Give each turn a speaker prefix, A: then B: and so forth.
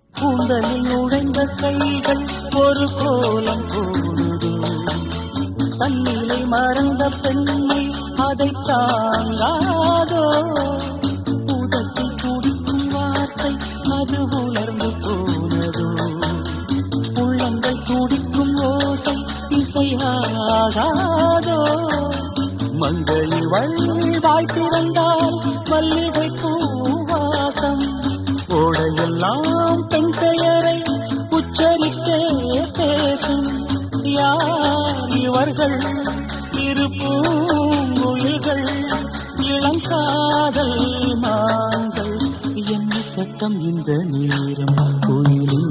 A: கூந்தலில் நுழைந்த கைகள் ஒரு கோலம் போடுது தன்னிலை மறந்த பெண்மை அதை தாங்காதோ உதட்டில் துடிக்கும் வார்த்தை அது உலர்ந்து போனதோ உள்ளங்கள் துடிக்கும் ஓசை இசையாகாதோ மங்களி வள்ளி வாய் திறந்தால் மல்லிகை பூவாசம் ஓடையெல்லாம் பெண் பெயரை உச்சரித்தே பேசும் யார் இவர்கள் இரு பூங்குயில்கள் இளங்காதல் மாங்கள் என்ன சட்டம் இந்த நேரம் கோயிலின்